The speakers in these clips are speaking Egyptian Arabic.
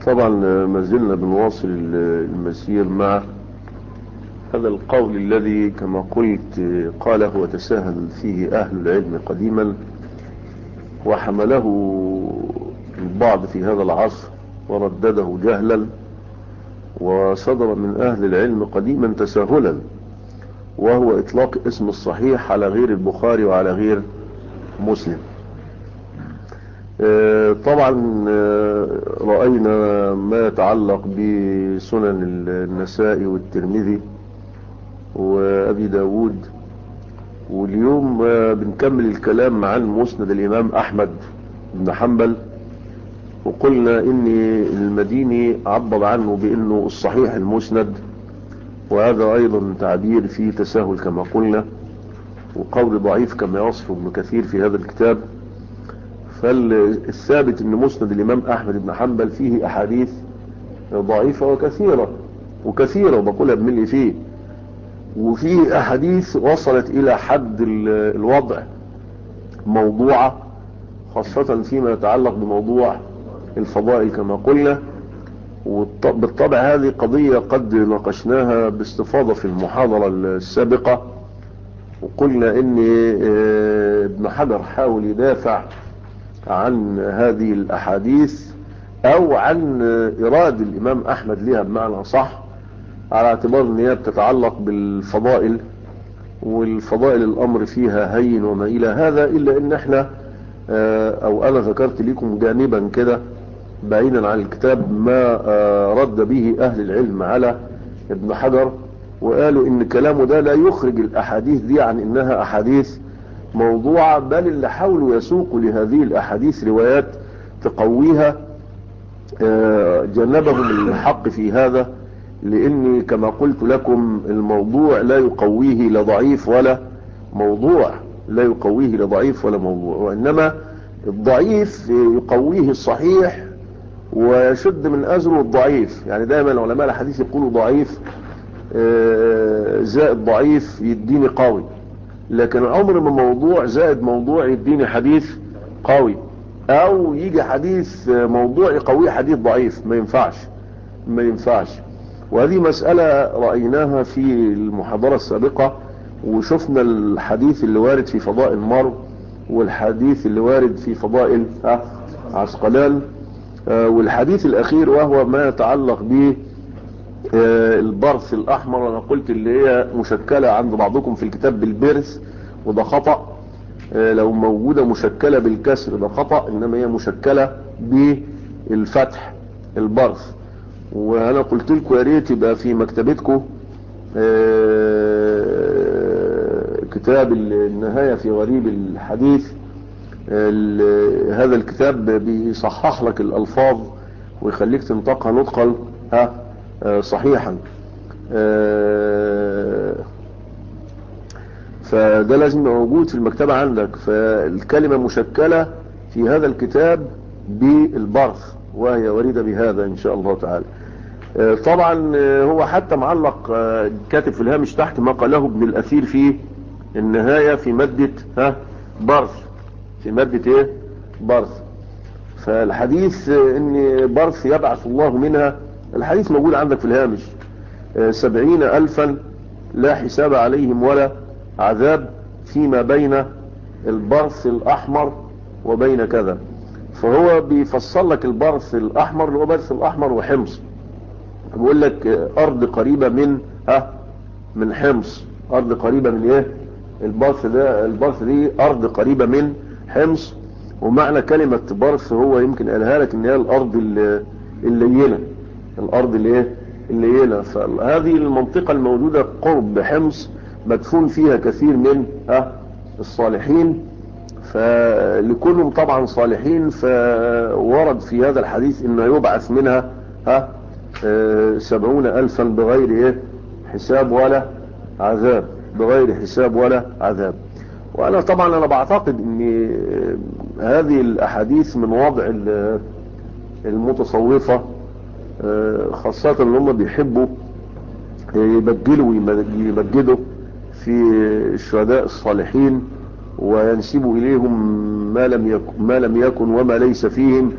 طبعا ما زلنا بنواصل المسير مع هذا القول الذي كما قلت قاله وتساهل فيه أهل العلم قديما وحمله البعض في هذا العصر وردده جهلا وصدر من أهل العلم قديما تساهلا وهو إطلاق اسم الصحيح على غير البخاري وعلى غير مسلم طبعا رأينا ما يتعلق بسنن النسائي والترمذي وأبي داود واليوم بنكمل الكلام عن مسند الإمام أحمد بن حنبل وقلنا إن المديني عبر عنه بأنه الصحيح المسند وهذا أيضا تعبير فيه تساهل كما قلنا وقول ضعيف كما يصف ابن كثير في هذا الكتاب فالثابت ان مسند الامام احمد بن حنبل فيه احاديث ضعيفة وكثيرة وكثيرة وبقولها بملي فيه وفيه احاديث وصلت الى حد الوضع موضوعة خاصة فيما يتعلق بموضوع الفضائل كما قلنا وبالطبع هذه قضية قد ناقشناها باستفاضة في المحاضرة السابقة وقلنا ان ابن حجر حاول يدافع عن هذه الاحاديث او عن اراد الامام احمد لها بمعنى صح على اعتبار ان هي بتتعلق بالفضائل والفضائل الامر فيها هين وما الى هذا الا ان احنا او انا ذكرت لكم جانبا كده بعيدا عن الكتاب ما رد به اهل العلم على ابن حجر وقالوا ان كلامه ده لا يخرج الاحاديث دي عن انها احاديث موضوعة بل اللي حاولوا يسوقوا لهذه الاحاديث روايات تقويها جنبهم الحق في هذا لاني كما قلت لكم الموضوع لا يقويه لا ضعيف ولا موضوع لا يقويه لا ضعيف ولا موضوع وانما الضعيف يقويه الصحيح ويشد من أزره الضعيف يعني دائما علماء الحديث يقولوا ضعيف زائد ضعيف يديني قوي لكن عمر ما موضوع زائد موضوع يديني حديث قوي او يجي حديث موضوع يقويه حديث ضعيف ما ينفعش ما ينفعش وهذه مسألة رأيناها في المحاضرة السابقة وشفنا الحديث اللي وارد في فضائل مر والحديث اللي وارد في فضائل عسقلان والحديث الاخير وهو ما يتعلق ب البرث الاحمر انا قلت اللي هي مشكلة عند بعضكم في الكتاب بالبرث وده خطأ لو موجودة مشكلة بالكسر ده خطأ انما هي مشكلة بالفتح البرث وانا قلت لكم يا ريت يبقى في مكتبتكم كتاب النهاية في غريب الحديث هذا الكتاب بيصحح لك الألفاظ ويخليك تنطقها نطقا ها صحيحا فده لازم يبقى موجود في المكتبة عندك فالكلمة مشكلة في هذا الكتاب بالبرث وهي وريدة بهذا ان شاء الله تعالى طبعا هو حتى معلق كاتب في الهامش تحت ما قاله ابن الاثير في النهاية في مادة ها برث في مادة ايه برث فالحديث ان برث يبعث الله منها الحديث موجود عندك في الهامش سبعين الفا لا حساب عليهم ولا عذاب فيما بين البرث الاحمر وبين كذا فهو بيفصل لك البرث الاحمر اللي هو برث الاحمر وحمص بيقول لك ارض قريبة من ها من حمص ارض قريبة من ايه البرث ده البرث دي ارض قريبة من حمص ومعنى كلمة برث هو يمكن قالها لك ان هي الارض اللينة الارض اللي ايه اللينة فهذه المنطقة الموجودة قرب حمص مدفون فيها كثير من ها الصالحين فلكلهم طبعا صالحين فورد في هذا الحديث انه يبعث منها ها سبعون الفا بغير ايه حساب ولا عذاب بغير حساب ولا عذاب وانا طبعا انا بعتقد ان هذه الاحاديث من وضع المتصوفة خاصة ان هم بيحبوا يبجلوا ويمجدوا في الشهداء الصالحين وينسبوا اليهم ما لم يكن, ما لم يكن وما ليس فيهم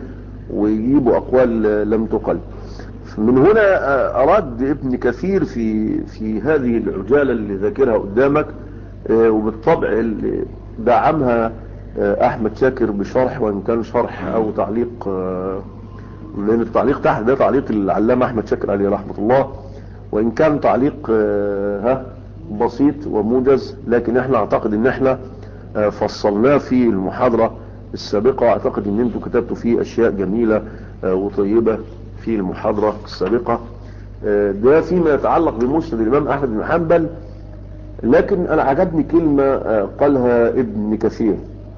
ويجيبوا اقوال لم تقل من هنا اراد ابن كثير في في هذه العجالة اللي ذاكرها قدامك وبالطبع اللي دعمها احمد شاكر بشرح وان كان شرح او تعليق لان التعليق تحت ده تعليق العلامة احمد شاكر عليه رحمة الله وان كان تعليق ها بسيط وموجز لكن احنا اعتقد ان احنا فصلناه في المحاضرة السابقة اعتقد ان انتوا كتبتوا فيه اشياء جميلة وطيبة في المحاضرة السابقة ده فيما يتعلق بمسند الامام احمد بن حنبل لكن انا عجبني كلمة قالها ابن كثير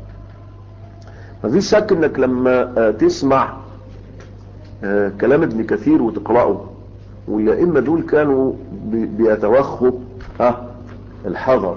مفيش شك انك لما تسمع كلام ابن كثير وتقرأه والائمة دول كانوا بيتوخوا ها الحذر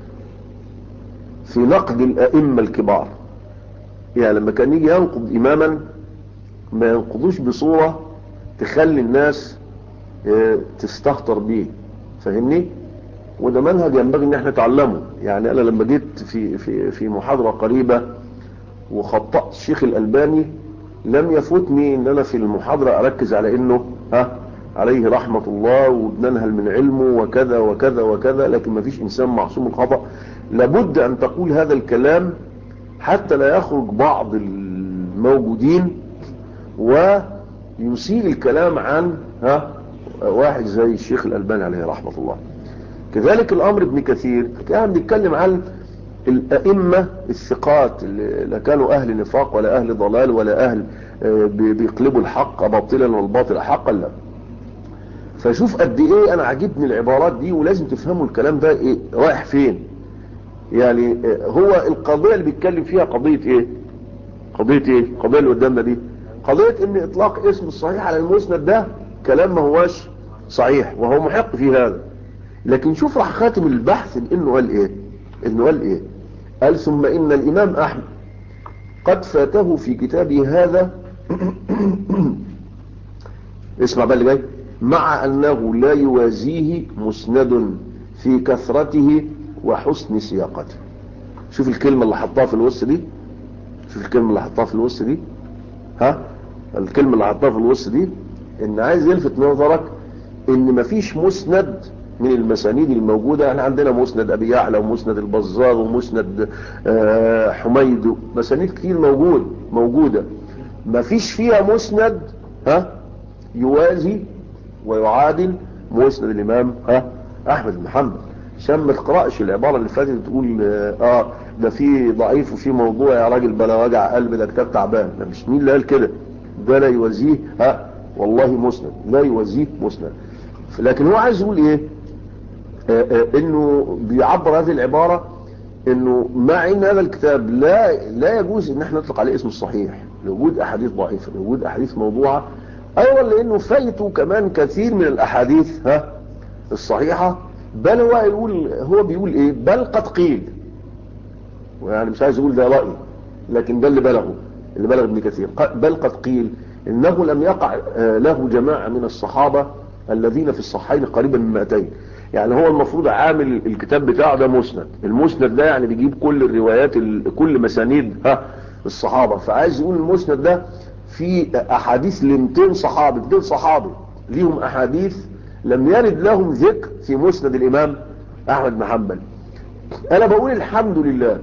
في نقد الائمة الكبار يعني لما كان يجي ينقض اماما ما ينقضوش بصورة تخلي الناس تستهتر بيه فاهمني وده منهج ينبغي ان احنا نتعلمه يعني انا لما جيت في في في محاضرة قريبة وخطأت الشيخ الالباني لم يفوتني ان انا في المحاضرة اركز على انه ها عليه رحمة الله وبننهل من علمه وكذا وكذا وكذا لكن ما فيش انسان معصوم الخطأ لابد ان تقول هذا الكلام حتى لا يخرج بعض الموجودين ويسيء الكلام عن ها واحد زي الشيخ الألباني عليه رحمة الله كذلك الأمر ابن كثير كان بيتكلم عن الأئمة الثقات اللي لا كانوا أهل نفاق ولا أهل ضلال ولا أهل بيقلبوا الحق باطلا والباطل حقا لا فشوف قد ايه انا عجبني العبارات دي ولازم تفهموا الكلام ده ايه رايح فين يعني هو القضية اللي بيتكلم فيها قضية ايه قضية ايه القضية اللي قدامنا دي قضية ان اطلاق اسم الصحيح على المسند ده كلام ما هواش صحيح وهو محق في هذا لكن شوف راح خاتم البحث انه قال ايه انه قال ايه قال ثم ان الامام احمد قد فاته في كتابه هذا اسمع بقى اللي جاي مع انه لا يوازيه مسند في كثرته وحسن سياقته شوف الكلمة اللي حطها في الوسط دي شوف الكلمة اللي حطها في الوسط دي ها الكلمة اللي حطها في الوسط دي ان عايز يلفت نظرك ان مفيش مسند من المسانيد الموجودة احنا عندنا مسند ابي يعلى ومسند البزار ومسند آه حميد مسانيد كتير موجود موجودة مفيش فيها مسند ها يوازي ويعادل مسند الامام ها احمد بن حنبل عشان ما تقرأش العبارة اللي فاتت تقول اه ده في ضعيف وفي موضوع يا راجل بلا وجع قلب ده كتاب تعبان ده مش مين اللي قال كده ده لا يوازيه ها والله مسند لا يوازيه مسند لكن هو عايز يقول ايه آه آه انه بيعبر هذه العبارة انه مع ان هذا الكتاب لا لا يجوز ان احنا نطلق عليه اسم الصحيح لوجود احاديث ضعيفة لوجود احاديث موضوعة ايضا لانه فايته كمان كثير من الاحاديث ها الصحيحة بل هو يقول هو بيقول ايه بل قد قيل ويعني مش عايز يقول ده رأي لكن ده اللي بلغه اللي بلغ ابن كثير بل قد قيل انه لم يقع له جماعة من الصحابة الذين في الصحيحين قريبا من 200 يعني هو المفروض عامل الكتاب بتاعه ده مسند المسند ده يعني بيجيب كل الروايات كل مسانيد ها الصحابة فعايز يقول المسند ده في احاديث ل 200 صحابي 200 صحابي ليهم احاديث لم يرد لهم ذكر في مسند الامام احمد بن حنبل انا بقول الحمد لله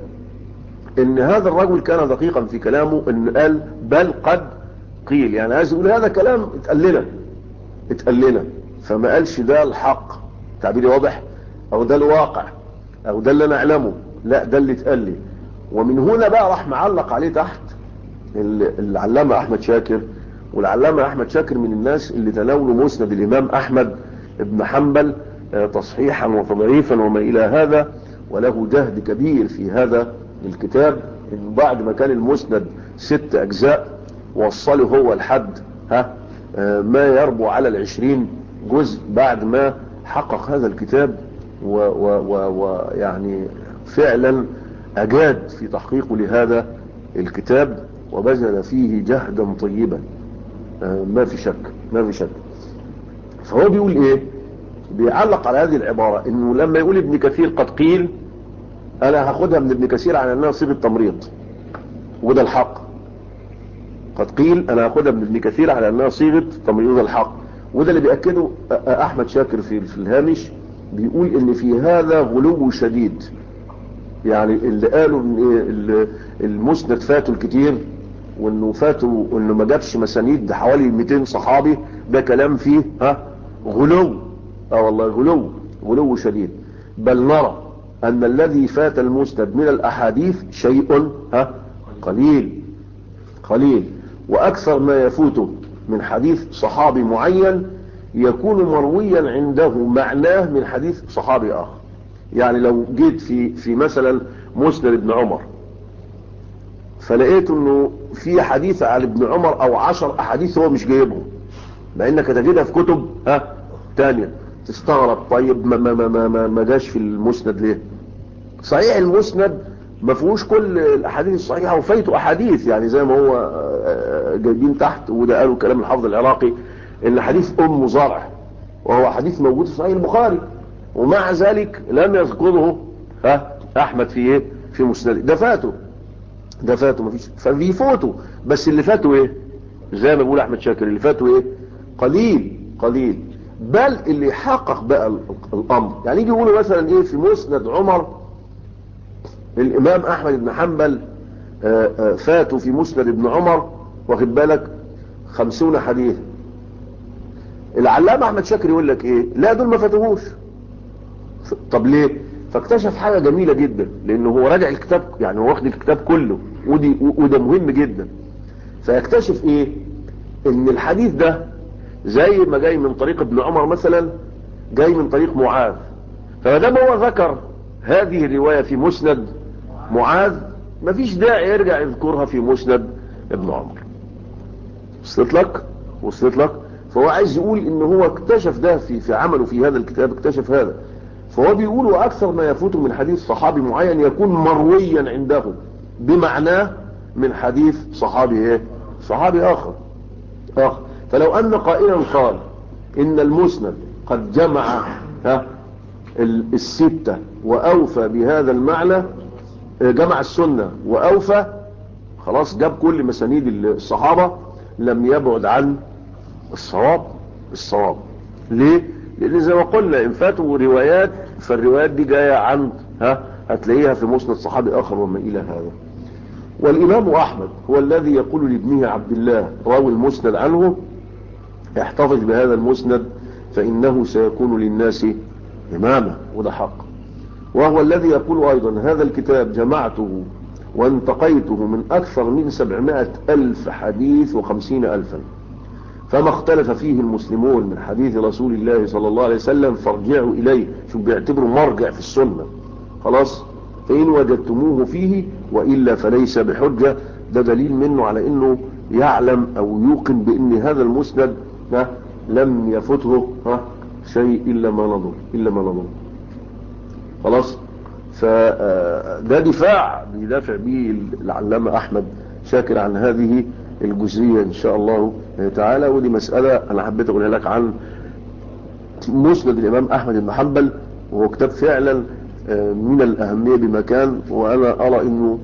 ان هذا الرجل كان دقيقا في كلامه ان قال بل قد قيل يعني عايز يقول هذا كلام اتقال لنا اتقال لنا فما قالش ده الحق تعبيري واضح او ده الواقع او ده اللي انا اعلمه لا ده اللي اتقال لي ومن هنا بقى راح معلق عليه تحت العلامة احمد شاكر والعلامة احمد شاكر من الناس اللي تناولوا مسند الامام احمد ابن حنبل تصحيحا وتضعيفا وما الى هذا وله جهد كبير في هذا الكتاب إن بعد ما كان المسند ست اجزاء وصله هو لحد ها ما يربو على العشرين جزء بعد ما حقق هذا الكتاب ويعني فعلا اجاد في تحقيقه لهذا الكتاب وبذل فيه جهدا طيبا ما في شك ما في شك فهو بيقول ايه بيعلق على هذه العبارة انه لما يقول ابن كثير قد قيل انا هاخدها من ابن كثير على انها صيغه تمريض وده الحق قد قيل انا هاخدها من ابن كثير على انها صيغه تمريض الحق وده اللي بياكده احمد شاكر في في الهامش بيقول ان في هذا غلو شديد يعني اللي قالوا ان ايه المسند فاتوا الكتير وانه فاتوا وانه ما جابش مسانيد حوالي 200 صحابي ده كلام فيه ها غلو اه والله غلو غلو شديد بل نرى ان الذي فات المسند من الاحاديث شيء ها قليل قليل واكثر ما يفوته من حديث صحابي معين يكون مرويا عنده معناه من حديث صحابي اخر يعني لو جيت في في مثلا مسند ابن عمر فلقيت انه في حديث عن ابن عمر او عشر احاديث هو مش جايبهم مع انك تجدها في كتب ها تانية تستغرب طيب ما ما ما ما, ما جاش في المسند ليه صحيح المسند ما فيهوش كل الاحاديث الصحيحه وفايته احاديث يعني زي ما هو جايبين تحت وده قالوا كلام الحافظ العراقي ان حديث ام زرع وهو حديث موجود في صحيح البخاري ومع ذلك لم يذكره ها احمد في ايه في مسند ده فاته ده فاته مفيش فبيفوته بس اللي فاته ايه زي ما بيقول احمد شاكر اللي فاته ايه قليل قليل بل اللي يحقق بقى الامر يعني يجي يقولوا مثلا ايه في مسند عمر الامام احمد بن حنبل فاتوا في مسند ابن عمر واخد بالك خمسون حديث العلامة احمد شاكر يقول لك ايه لا دول ما فاتوهوش طب ليه فاكتشف حاجة جميلة جدا لانه هو راجع الكتاب يعني هو واخد الكتاب كله ودي وده مهم جدا فيكتشف ايه ان الحديث ده زي ما جاي من طريق ابن عمر مثلا جاي من طريق معاذ فما دام هو ذكر هذه الرواية في مسند معاذ مفيش داعي يرجع يذكرها في مسند ابن عمر وصلت لك وصلت لك فهو عايز يقول ان هو اكتشف ده في في عمله في هذا الكتاب اكتشف هذا فهو بيقول واكثر ما يفوته من حديث صحابي معين يكون مرويا عنده بمعناه من حديث صحابي ايه صحابي اخر اخر فلو ان قائلا قال ان المسند قد جمع ها الستة واوفى بهذا المعنى جمع السنة واوفى خلاص جاب كل مسانيد الصحابة لم يبعد عن الصواب الصواب ليه لان زي ما قلنا ان فاتوا روايات فالروايات دي جاية عن ها هتلاقيها في مسند صحابي اخر وما الى هذا والامام احمد هو الذي يقول لابنه عبد الله راوي المسند عنه احتفظ بهذا المسند فانه سيكون للناس اماما وده حق وهو الذي يقول ايضا هذا الكتاب جمعته وانتقيته من اكثر من سبعمائة الف حديث وخمسين الفا فما اختلف فيه المسلمون من حديث رسول الله صلى الله عليه وسلم فارجعوا إليه شو بيعتبروا مرجع في السنة خلاص فإن وجدتموه فيه وإلا فليس بحجة ده دليل منه على أنه يعلم أو يوقن بأن هذا المسند لم يفته ها شيء إلا ما نظر إلا ما نظر خلاص فده دفاع بيدافع به العلامة أحمد شاكر عن هذه الجزئية ان شاء الله تعالى ودي مسألة انا حبيت اقولها لك عن مسند الامام احمد بن حنبل وهو كتاب فعلا من الاهمية بمكان وانا ارى انه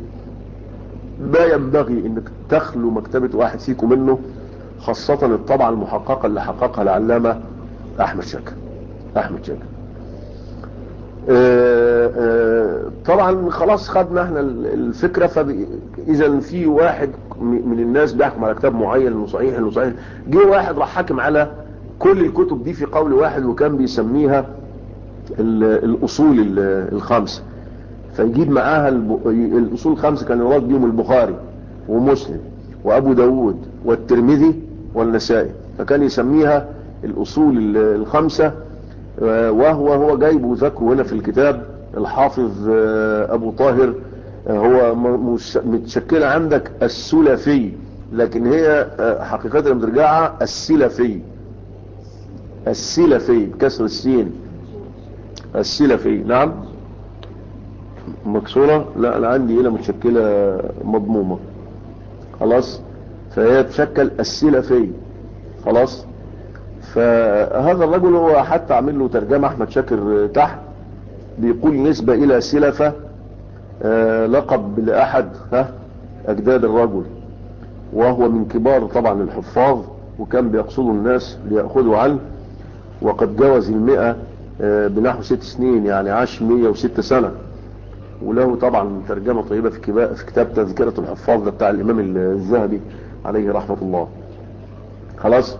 لا ينبغي انك تخلو مكتبة واحد فيكم منه خاصة الطبعة المحققة اللي حققها العلامة احمد شاكر احمد شاكر طبعا خلاص خدنا احنا الفكرة فاذا في واحد من الناس بيحكم على كتاب معين انه صحيح انه صحيح جه واحد راح حاكم على كل الكتب دي في قول واحد وكان بيسميها الاصول الخمسة فيجيب معاها الاصول الخمسة كان يراد بيهم البخاري ومسلم وابو داود والترمذي والنسائي فكان يسميها الاصول الخمسة وهو هو جايبه ذكره هنا في الكتاب الحافظ ابو طاهر هو متشكلة عندك السلفي لكن هي حقيقة مرجعة السلفي السلفي بكسر السين السلفي نعم مكسورة لا انا عندي هنا متشكلة مضمومة خلاص فهي تشكل السلفي خلاص فهذا الرجل هو حتى عامل له ترجمة احمد شاكر تحت بيقول نسبة الى سلفة آه لقب لأحد ها أجداد الرجل وهو من كبار طبعا الحفاظ وكان بيقصدوا الناس ليأخذوا عنه وقد جاوز المئة بنحو ست سنين يعني عاش مية وست سنة وله طبعا ترجمة طيبة في, في كتاب تذكرة الحفاظ ده بتاع الإمام الذهبي عليه رحمة الله خلاص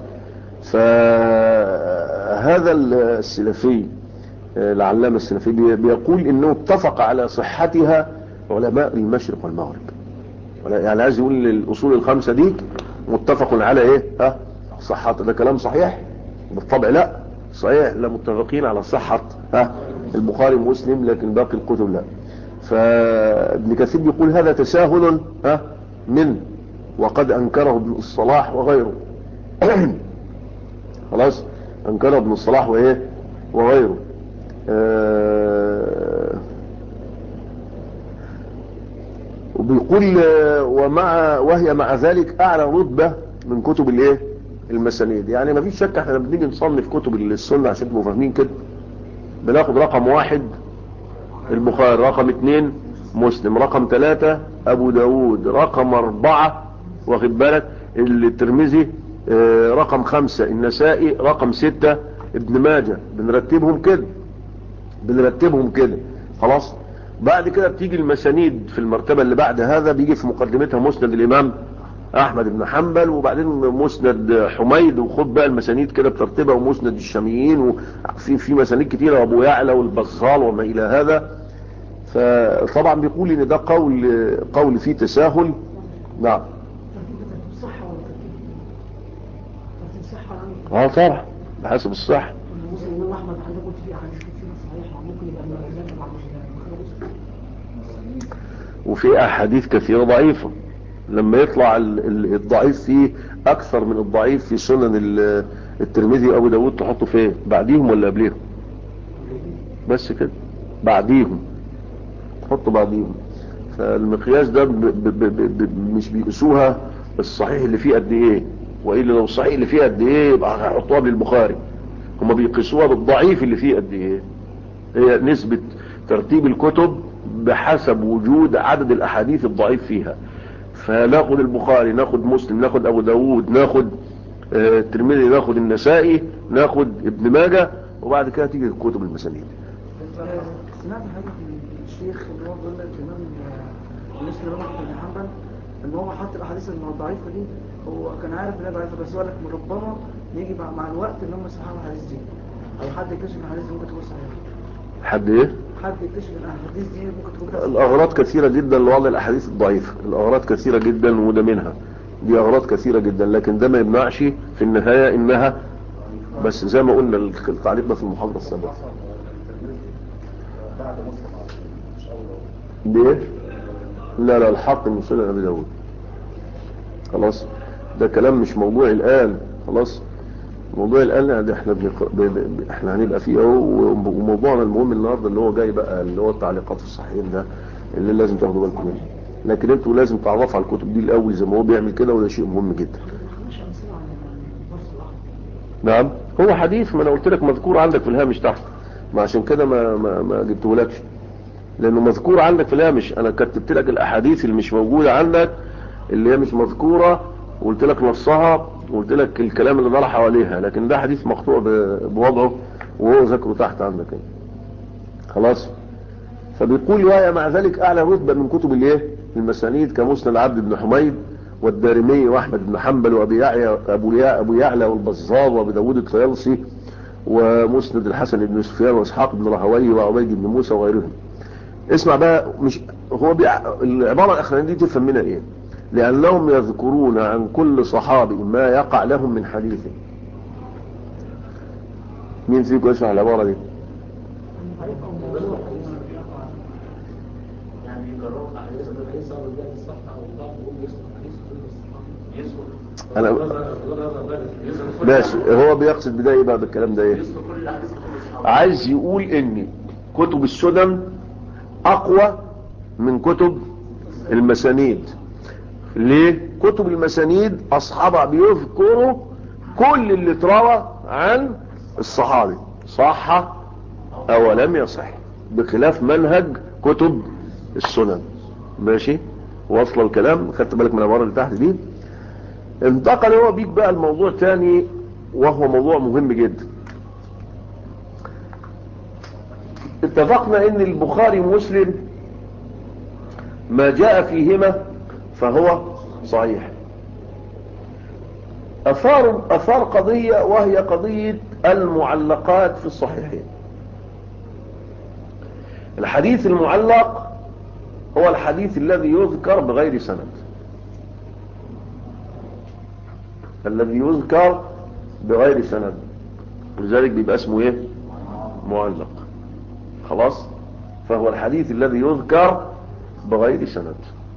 فهذا السلفي العلامة السلفي بيقول انه اتفق على صحتها علماء المشرق والمغرب يعني عايز يقول الاصول الخمسة دي متفق على ايه ها صحتها ده كلام صحيح بالطبع لا صحيح لا متفقين على صحة ها البخاري ومسلم لكن باقي الكتب لا فابن كثير بيقول هذا تساهل ها من وقد انكره ابن الصلاح وغيره خلاص انكره ابن الصلاح وايه وغيره آه وبيقول ومع وهي مع ذلك اعلى رتبة من كتب الايه المسانيد يعني ما فيش شك احنا لما بنيجي نصنف كتب السنة عشان تبقوا فاهمين كده بناخد رقم واحد البخاري رقم اتنين مسلم رقم ثلاثة ابو داود رقم اربعة واخد بالك الترمذي اه رقم خمسة النسائي رقم ستة ابن ماجه بنرتبهم كده بنرتبهم كده خلاص بعد كده بتيجي المسانيد في المرتبة اللي بعد هذا بيجي في مقدمتها مسند الامام احمد بن حنبل وبعدين مسند حميد وخد بقى المسانيد كده بترتيبها ومسند الشاميين وفي في مسانيد كتيرة وابو يعلى والبصال وما الى هذا فطبعا بيقول ان ده قول قول فيه تساهل نعم اه طبعا بحسب الصح وفي احاديث كثيرة ضعيفة لما يطلع الضعيف فيه اكثر من الضعيف في سنن الترمذي وابو داود تحطه فين بعديهم ولا قبليهم بس كده بعديهم تحطه بعديهم فالمقياس ده ب ب ب مش بيقيسوها الصحيح اللي فيه قد ايه والا لو الصحيح اللي فيه قد ايه يبقى هيحطوها بالبخاري هم بيقيسوها بالضعيف اللي فيه قد ايه هي نسبة ترتيب الكتب بحسب وجود عدد الاحاديث الضعيف فيها فناخد البخاري ناخد مسلم ناخد ابو داود ناخد الترمذي آه ناخد النسائي ناخد ابن ماجه وبعد كده تيجي الكتب المسانيد سمعت حاجه من الشيخ اللي هو بيقول لك الامام مسلم احمد بن حنبل ان هو حط الاحاديث الضعيفه دي هو كان عارف انها ضعيفه بس هو لك ربما يجي مع, مع الوقت ان هم يصححوا الاحاديث دي او حد يكتشف الاحاديث دي ممكن تكون صحيحه حد ايه حد يكتشف الاحاديث دي ممكن تكون الاغراض كثيره جدا لوضع الاحاديث الضعيفه الاغراض كثيره جدا وده منها دي اغراض كثيره جدا لكن ده ما يمنعش في النهايه انها بس زي ما قلنا التعليق ده في المحاضره السابقه ليه لا لا الحق من سنن ابي داود خلاص ده كلام مش موضوعي الان خلاص موضوع الان ده احنا بنق... ب... ب... احنا هنبقى فيه اهو وموضوعنا المهم النهارده اللي هو جاي بقى اللي هو التعليقات في الصحيحين ده اللي لازم تاخدوا بالكم منه لكن انتوا لازم تعرفوا على الكتب دي الاول زي ما هو بيعمل كده وده شيء مهم جدا نعم هو حديث ما انا قلت لك مذكور عندك في الهامش تحت ما عشان كده ما ما, ما جبتهولكش لانه مذكور عندك في الهامش انا كتبت لك الاحاديث اللي مش موجوده عندك اللي هي مش مذكوره وقلت لك نصها وقلت لك الكلام اللي دار حواليها لكن ده حديث مقطوع بوضعه وهو ذكره تحت عندك يعني. خلاص فبيقول وهي مع ذلك اعلى رتبه من كتب الايه المسانيد كمسند عبد بن حميد والدارمي واحمد بن حنبل وابي يعلى ابو ابو يعلى والبزار وابو داوود الطيالسي ومسند الحسن بن سفيان واسحاق بن راهوي وعبيد بن موسى وغيرهم اسمع بقى مش هو بيع... العباره الاخرانيه دي تفهم منها ايه لانهم يذكرون عن كل صحابي ما يقع لهم من حديثه مين فيكم يسمع العباره دي انا ماشي هو بيقصد بده ايه بقى بالكلام ده ايه عايز يقول ان كتب السنن اقوى من كتب المسانيد ليه كتب المسانيد اصحابها بيذكروا كل اللي اتروى عن الصحابي صح او لم يصح بخلاف منهج كتب السنن ماشي واصل الكلام خدت بالك من العباره اللي تحت دي انتقل هو بيك بقى الموضوع تاني وهو موضوع مهم جدا اتفقنا ان البخاري ومسلم ما جاء فيهما فهو صحيح أثار, أثار قضية وهي قضية المعلقات في الصحيحين الحديث المعلق هو الحديث الذي يذكر بغير سند الذي يذكر بغير سند ولذلك بيبقى اسمه ايه معلق خلاص فهو الحديث الذي يذكر بغير سند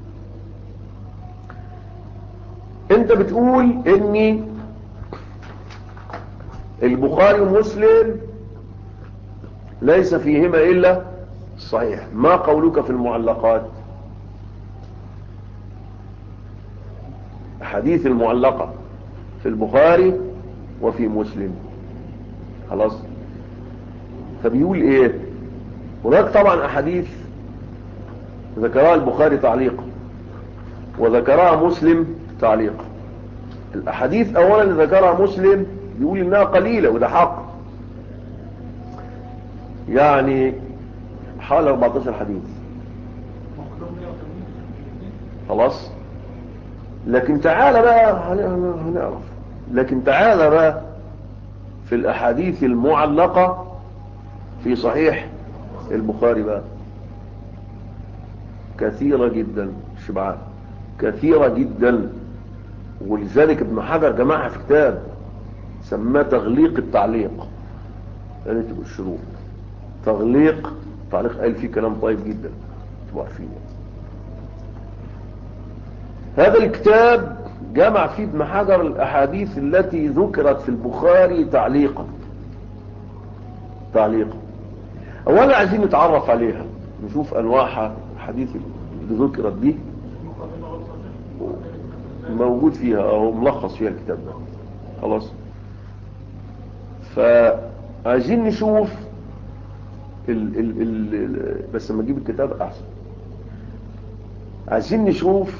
انت بتقول ان البخاري ومسلم ليس فيهما الا صحيح ما قولك في المعلقات حديث المعلقة في البخاري وفي مسلم خلاص فبيقول ايه هناك طبعا احاديث ذكرها البخاري تعليقا وذكرها مسلم تعليقا الاحاديث اولا اللي ذكرها مسلم بيقول انها قليلة وده حق يعني حوالي 14 حديث خلاص لكن تعالى بقى هنعرف لكن تعالى بقى في الاحاديث المعلقة في صحيح البخاري بقى كثيرة جدا شبعان كثيرة جدا ولذلك ابن حجر جماعة في كتاب سماه تغليق التعليق يعني تبقى الشروط تغليق تعليق قال فيه كلام طيب جدا تبقى عارفين هذا الكتاب جمع فيه ابن حجر الاحاديث التي ذكرت في البخاري تعليقا تعليقا اولا عايزين نتعرف عليها نشوف انواعها الحديث اللي ذكرت دي موجود فيها اهو ملخص فيها الكتاب ده خلاص فعايزين نشوف ال ال ال بس لما اجيب الكتاب احسن عايزين نشوف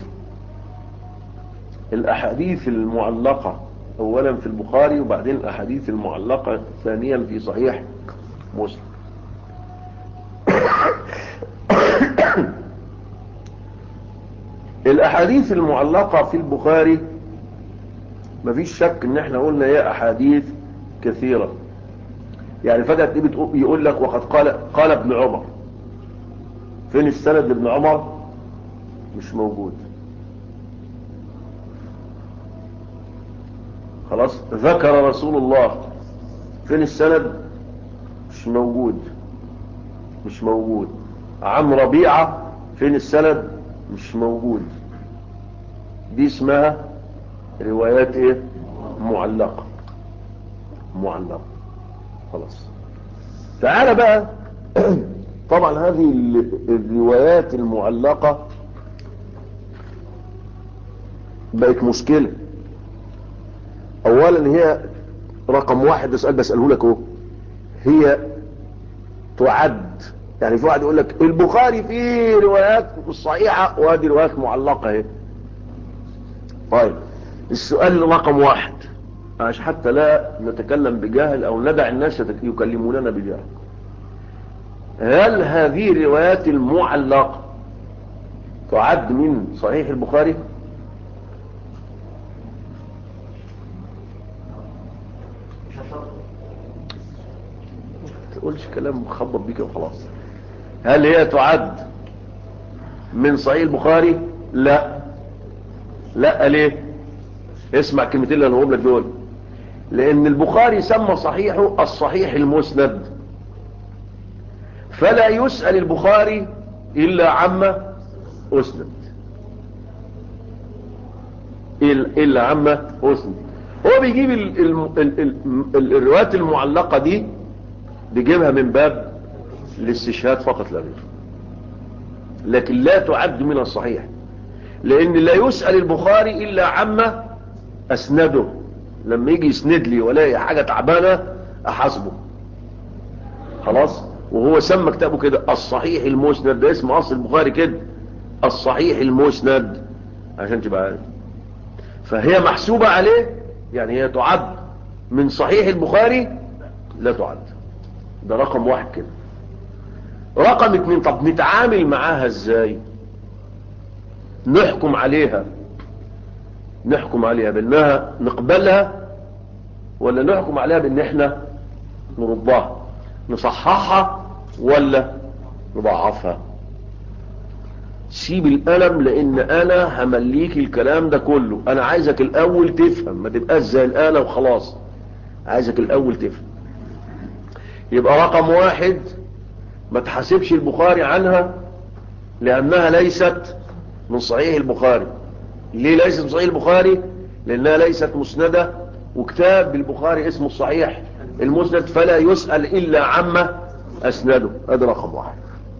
الاحاديث المعلقة اولا في البخاري وبعدين الاحاديث المعلقة ثانيا في صحيح مسلم الاحاديث المعلقة في البخاري مفيش شك ان احنا قلنا هي احاديث كثيرة يعني فجأة تيجي يقول لك وقد قال قال ابن عمر فين السند لابن عمر مش موجود خلاص ذكر رسول الله فين السند مش موجود مش موجود عن ربيعة فين السند مش موجود دي اسمها روايات ايه معلقة معلقة خلاص تعال بقى طبعا هذه الروايات المعلقة بقت مشكلة اولا هي رقم واحد ده سؤال بسأله لك اهو هي تعد يعني في واحد يقول لك البخاري فيه روايات صحيحة وهذه روايات معلقة اهي طيب السؤال رقم واحد عشان حتى لا نتكلم بجهل او ندع الناس يكلموننا بجهل هل هذه الروايات المعلقة تعد من صحيح البخاري تقولش كلام مخبط بيك وخلاص هل هي تعد من صحيح البخاري لا لا ليه اسمع كلمتين اللي هنقول لك دول لان البخاري سمى صحيحه الصحيح المسند فلا يسأل البخاري الا عما اسند الا عما اسند هو بيجيب ال ال ال ال الروايات المعلقة دي بيجيبها من باب الاستشهاد فقط لا غير لكن لا تعد من الصحيح لان لا يسأل البخاري الا عما اسنده لما يجي يسند لي ولاقي حاجة تعبانة احاسبه خلاص وهو سمى كتابه كده الصحيح المسند ده اسم اصل البخاري كده الصحيح المسند عشان تبقى عارف فهي محسوبة عليه يعني هي تعد من صحيح البخاري لا تعد ده رقم واحد كده رقم اتنين طب نتعامل معاها ازاي نحكم عليها نحكم عليها بانها نقبلها ولا نحكم عليها بان احنا نردها نصححها ولا نضعفها سيب القلم لان انا همليك الكلام ده كله انا عايزك الاول تفهم ما تبقاش زي الآلة وخلاص عايزك الاول تفهم يبقى رقم واحد ما تحاسبش البخاري عنها لانها ليست من صحيح البخاري ليه ليست من صحيح البخاري لانها ليست مسندة وكتاب البخاري اسمه الصحيح المسند فلا يسأل الا عما اسنده هذا رقم واحد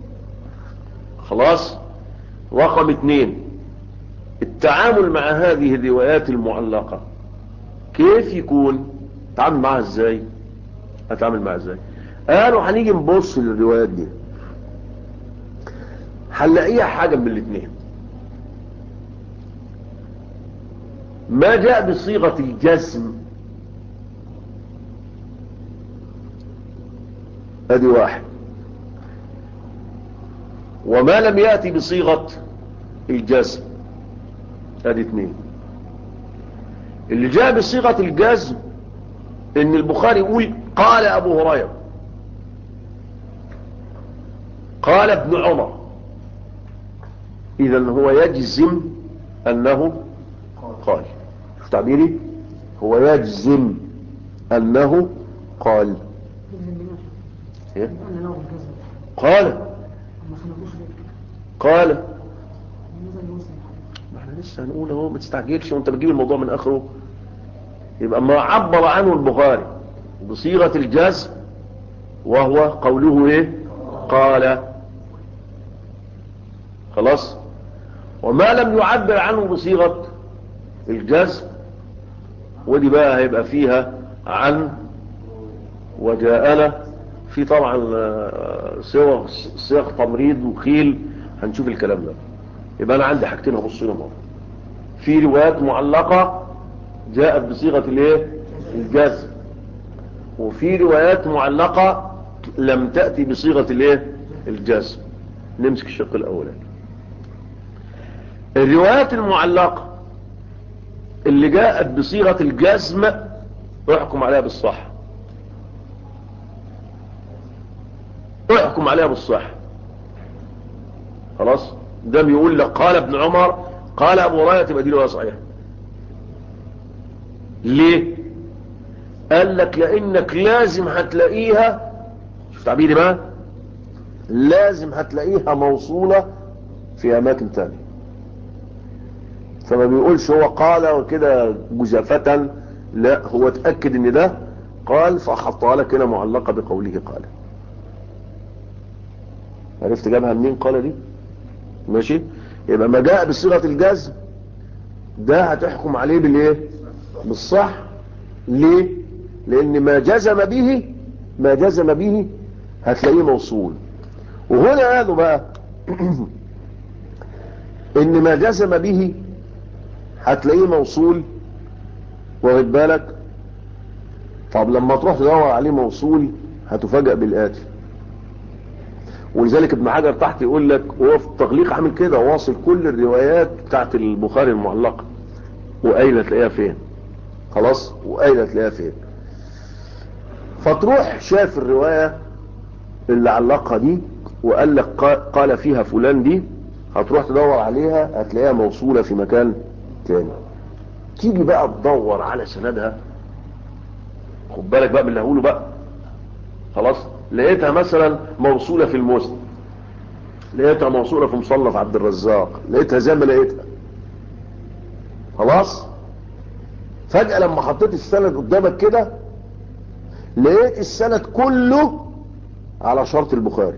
خلاص رقم اثنين التعامل مع هذه الروايات المعلقة كيف يكون تعامل معها ازاي اتعامل معها ازاي قالوا هنيجي نبص للروايات دي هنلاقيها حاجة من الاثنين ما جاء بصيغة الجزم ادي واحد وما لم يأتي بصيغة الجزم ادي اثنين اللي جاء بصيغة الجزم ان البخاري يقول قال ابو هريرة قال ابن عمر اذا هو يجزم انه قال شوف تعبيري هو يجزم انه قال إيه؟ قال قال ما احنا لسه هنقول اهو ما تستعجلش وانت بتجيب الموضوع من اخره يبقى ما عبر عنه البخاري بصيغة الجزم وهو قوله ايه قال خلاص وما لم يعبر عنه بصيغة الجزم ودي بقى هيبقى فيها عن وجاءنا في طبعا صيغ صيغ تمريض وخيل هنشوف الكلام ده يبقى انا عندي حاجتين هبص لهم في روايات معلقة جاءت بصيغة الايه الجزم وفي روايات معلقة لم تأتي بصيغة الايه الجزم نمسك الشق الاولاني الروايات المعلقة اللي جاءت بصيغة الجزم احكم عليها بالصح احكم عليها بالصح خلاص ده بيقول لك قال ابن عمر قال ابو هريره تبقى دي روايه صحيحه ليه قال لك لانك لازم هتلاقيها شوف تعبيري بقى لازم هتلاقيها موصوله في اماكن تانية فما بيقولش هو قال وكده جزافة لا هو اتأكد ان ده قال فحطها لك هنا معلقة بقوله قال عرفت جابها منين قال دي ماشي يبقى ما جاء بصيغة الجزم ده هتحكم عليه بالايه بالصح ليه لان ما جزم به ما جزم به هتلاقيه موصول وهنا قالوا بقى ان ما جزم به هتلاقيه موصول واخد بالك طب لما تروح تدور عليه موصول هتفاجئ بالآتي ولذلك ابن حجر تحت يقول لك هو في التغليق عامل كده واصل كل الروايات بتاعت البخاري المعلقة وأين تلاقيها فين خلاص وأين تلاقيها فين فتروح شاف الرواية اللي علقها دي وقال لك قال فيها فلان دي هتروح تدور عليها هتلاقيها موصولة في مكان تاني تيجي بقى تدور على سندها خد بالك بقى من اللي هقوله بقى خلاص لقيتها مثلا موصولة في المسلم لقيتها موصولة في مصنف عبد الرزاق لقيتها زي ما لقيتها خلاص فجأة لما حطيت السند قدامك كده لقيت السند كله على شرط البخاري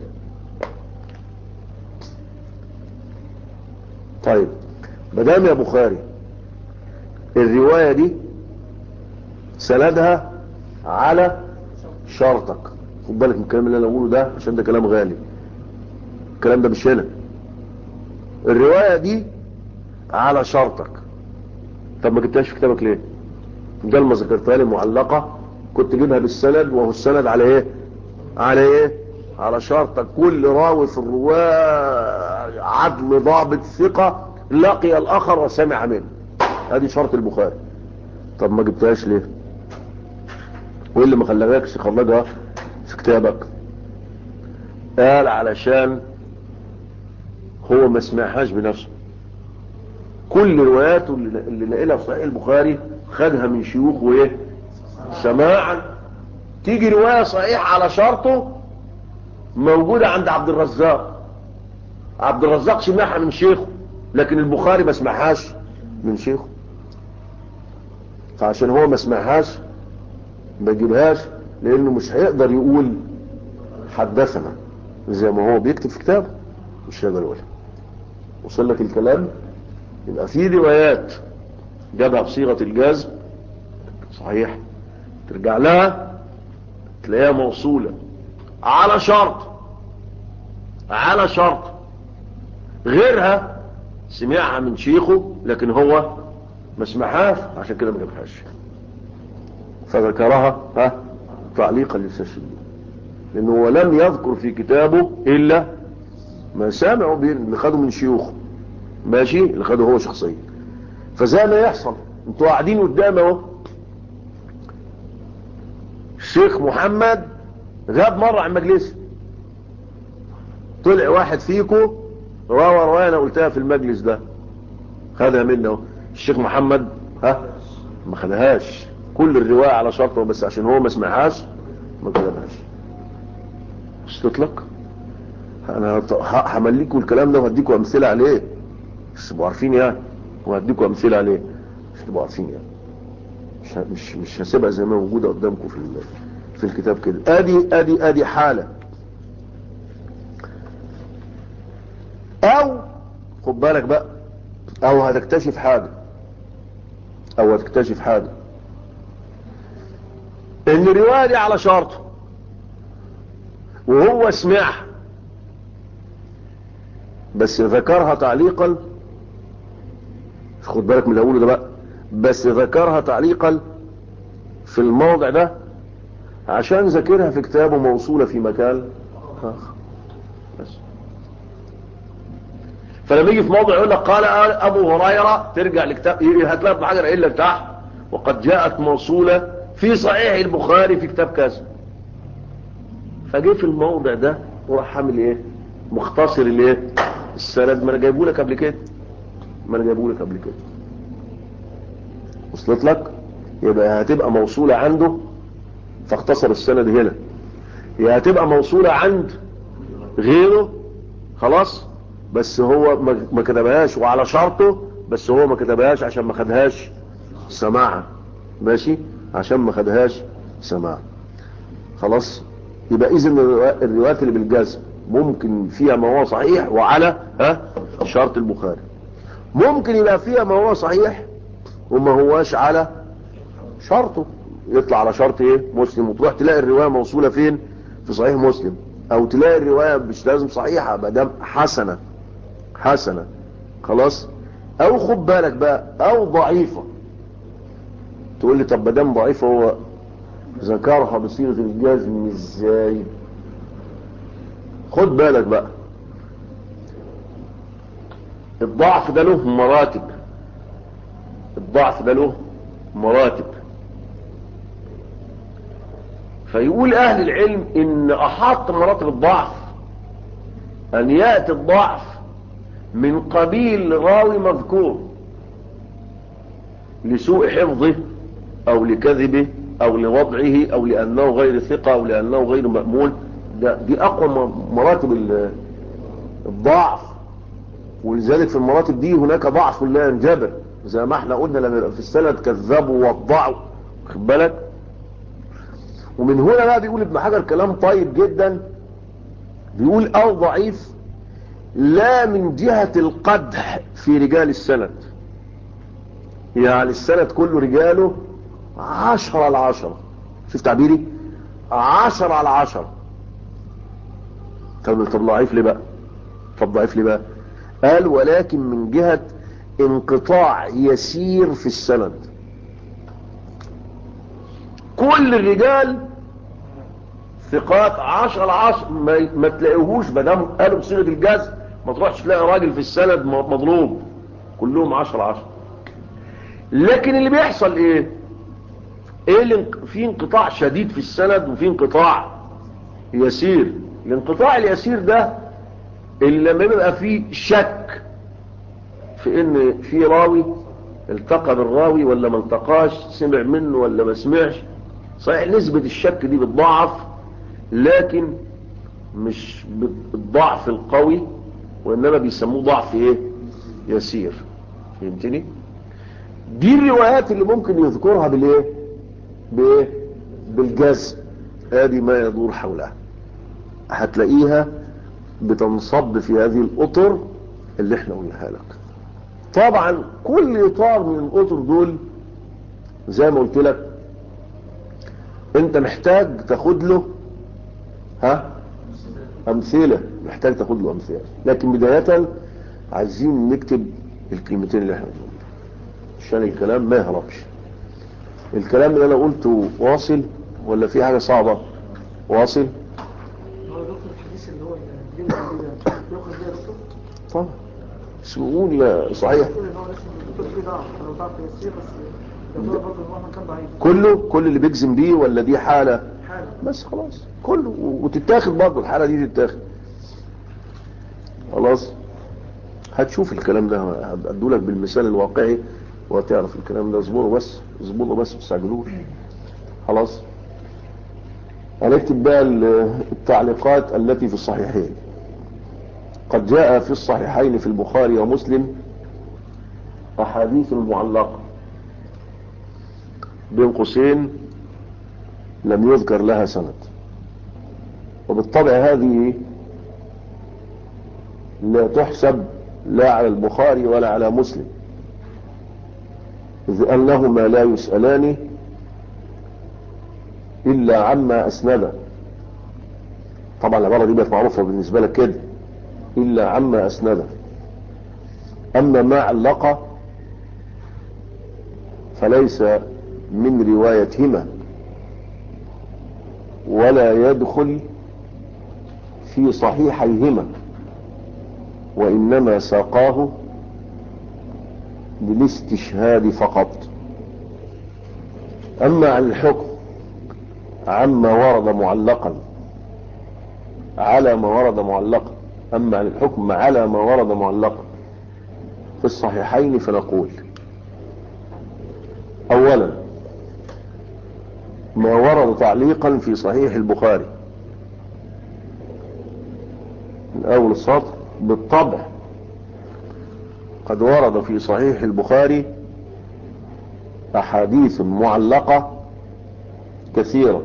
طيب مدام يا بخاري الرواية دي سندها على شرطك خد بالك من الكلام اللي انا بقوله ده عشان ده كلام غالي الكلام ده مش هنا الرواية دي على شرطك طب ما جبتهاش في كتابك ليه ده ما ذكرتها لي معلقة كنت جيبها بالسند وهو السند على ايه على ايه على شرط كل راوي في الرواه عدل ضابط ثقة لقي الاخر وسمع منه ادي شرط البخاري طب ما جبتهاش ليه وايه اللي ما خلاكش تخرجها في كتابك قال علشان هو ما سمعهاش بنفسه كل رواياته اللي نقلها في صحيح البخاري خدها من شيوخ وايه سماعا تيجي رواية صحيحة على شرطه موجودة عند عبد الرزاق عبد الرزاق سمعها من شيخه لكن البخاري ما سمعهاش من شيخه فعشان هو ما سمعهاش ما يجيبهاش لانه مش هيقدر يقول حدثنا زي ما هو بيكتب في كتابه مش هيقدر يقولها وصل لك الكلام يبقى في روايات جابها بصيغة الجزم صحيح ترجع لها تلاقيها موصولة على شرط على شرط غيرها سمعها من شيخه لكن هو ما سمعهاش عشان كده ما جابهاش فذكرها ها تعليقا للسشدي لانه هو لم يذكر في كتابه الا ما سامعوا اللي خدوا من شيوخه ماشي اللي خده هو شخصيا فزي ما يحصل انتوا قاعدين قدام اهو الشيخ محمد غاب مرة عن مجلس طلع واحد فيكو روى رواية انا قلتها في المجلس ده خدها منه الشيخ محمد ها ما خدهاش كل الرواية على شرطه بس عشان هو ما سمعهاش ما كتبهاش وصلت لك انا همليكوا الكلام ده وهديكوا امثله عليه بس تبقوا عارفين يعني وهديكوا امثله عليه مش تبقوا عارفين يعني مش مش مش هسيبها زي ما موجوده قدامكم في في الكتاب كده ادي ادي ادي حاله او خد بالك بقى او هتكتشف حاجه او هتكتشف حاجه ان الروايه دي على شرطه وهو سمعها بس ذكرها تعليقا خد بالك من اللي هقوله ده بقى بس ذكرها تعليقا في الموضع ده عشان ذاكرها في كتابه موصولة في مكان آخر بس فلما يجي في موضع يقول لك قال ابو هريرة ترجع لكتاب هتلاقي ابن حجر قايل لك تحت وقد جاءت موصولة في صحيح البخاري في كتاب كذا فجه في الموضع ده وراح عامل ايه مختصر الايه السند ما انا جايبه لك قبل كده ما انا جايبه لك قبل كده وصلت لك يبقى هتبقى موصولة عنده فاختصر السند هنا يا هتبقى موصولة عند غيره خلاص بس هو ما كتبهاش وعلى شرطه بس هو ما كتبهاش عشان ما خدهاش سماعة ماشي عشان ما خدهاش سماعة خلاص يبقى اذا الروايات اللي بالجزم ممكن فيها ما هو صحيح وعلى ها شرط البخاري ممكن يبقى فيها ما هو صحيح وما هواش على شرطه يطلع على شرط ايه مسلم وتروح تلاقي الرواية موصولة فين في صحيح مسلم او تلاقي الرواية مش لازم صحيحة مدام حسنة حسنة خلاص او خد بالك بقى او ضعيفة تقول لي طب مدام ضعيفة هو ذكرها بصيغة الجزم ازاي خد بالك بقى الضعف ده له مراتب الضعف ده له مراتب فيقول اهل العلم ان احط مراتب الضعف ان يأتي الضعف من قبيل راوي مذكور لسوء حفظه او لكذبه او لوضعه او لانه غير ثقة او لانه غير مأمون ده دي اقوى مراتب الضعف ولذلك في المراتب دي هناك ضعف لا ينجبر زي ما احنا قلنا لما في السند كذبوا وضعوا خد بالك ومن هنا بقى بيقول ابن حجر كلام طيب جدا بيقول او ضعيف لا من جهة القدح في رجال السند يعني السند كله رجاله عشرة على عشرة شوف تعبيري عشرة على عشرة طب طب ضعيف ليه بقى طب ضعيف ليه بقى قال ولكن من جهة انقطاع يسير في السند كل الرجال ثقات عشر عشر ما, ما تلاقيهوش مدام قالوا بصيغه الجزم ما تروحش تلاقي راجل في السند مضروب كلهم عشر عشر لكن اللي بيحصل ايه ايه اللي في انقطاع شديد في السند وفي انقطاع يسير الانقطاع اليسير ده اللي لما يبقى فيه شك في ان في راوي التقى بالراوي ولا ما التقاش سمع منه ولا ما سمعش صحيح نسبة الشك دي بتضاعف لكن مش بالضعف القوي وانما بيسموه ضعف ايه يسير فهمتني دي الروايات اللي ممكن يذكرها بالايه بايه بالجزم ادي ما يدور حولها هتلاقيها بتنصب في هذه الاطر اللي احنا قلناها لك طبعا كل اطار من الاطر دول زي ما قلت لك انت محتاج تاخد له ها امثلة محتاج تاخد له امثلة لكن بداية عايزين نكتب الكلمتين اللي احنا بنقولهم عشان الكلام ما يهربش الكلام اللي انا قلته واصل ولا في حاجة صعبة واصل هو دكتور الحديث اللي هو الجنة ده بياخد بيها دكتور طبعا بس بقول لا، صحيح بيقول ان هو لسه الدكتور فيه ضعف لو ضعف يسير بس يعتبر برضه ان هو مهما كان ضعيف كله كل اللي بيجزم بيه ولا دي حالة حاله بس خلاص كله و- وتتاخد برضه الحالة دي تتاخد خلاص هتشوف الكلام ده هدولك بالمثال الواقعي وهتعرف الكلام ده اصبروا بس اصبروا بس ما تستعجلوش خلاص هنكتب بقى ال- التعليقات التي في الصحيحين قد جاء في الصحيحين في البخاري ومسلم أحاديث معلقة بين قوسين لم يذكر لها سند وبالطبع هذه لا تحسب لا على البخاري ولا على مسلم إذ أنهما لا يسألان إلا عما أسنده طبعا العبارة دي بقت معروفة بالنسبة لك كده إلا عما أسنده أما ما علق فليس من روايتهما ولا يدخل في صحيحيهما وإنما ساقاه للاستشهاد فقط أما عن الحكم عما ورد معلقا على ما ورد معلقا أما عن الحكم على ما ورد معلقا في الصحيحين فنقول أولا ما ورد تعليقا في صحيح البخاري من أول السطر بالطبع قد ورد في صحيح البخاري أحاديث معلقة كثيرة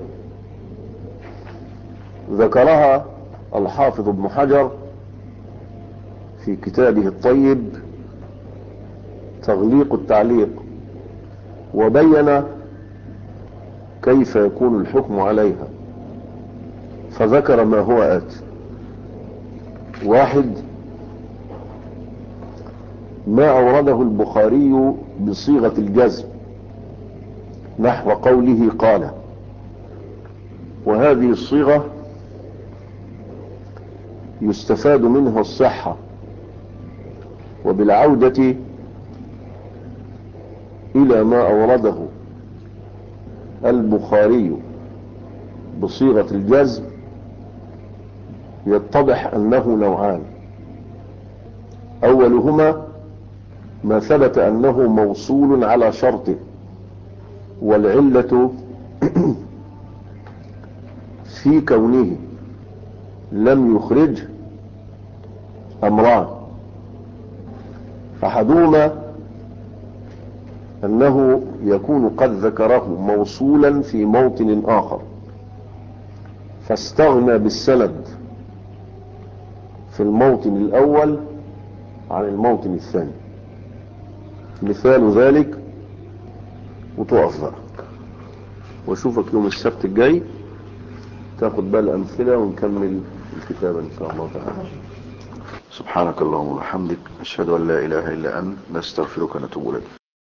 ذكرها الحافظ ابن حجر في كتابه الطيب تغليق التعليق وبين كيف يكون الحكم عليها فذكر ما هو آت واحد ما أورده البخاري بصيغة الجزم نحو قوله قال وهذه الصيغة يستفاد منها الصحة وبالعودة إلى ما أورده البخاري بصيغة الجزم يتضح أنه نوعان أولهما ما ثبت أنه موصول على شرطه والعلة في كونه لم يخرج أمران أحدهما أنه يكون قد ذكره موصولا في موطن آخر فاستغنى بالسند في الموطن الأول عن الموطن الثاني مثال ذلك وتقف بقى واشوفك يوم السبت الجاي تاخد بقى الأمثلة ونكمل الكتابة إن شاء الله تعالى سبحانك اللهم وبحمدك نشهد أن لا إله إلا أنت نستغفرك ونتوب إليك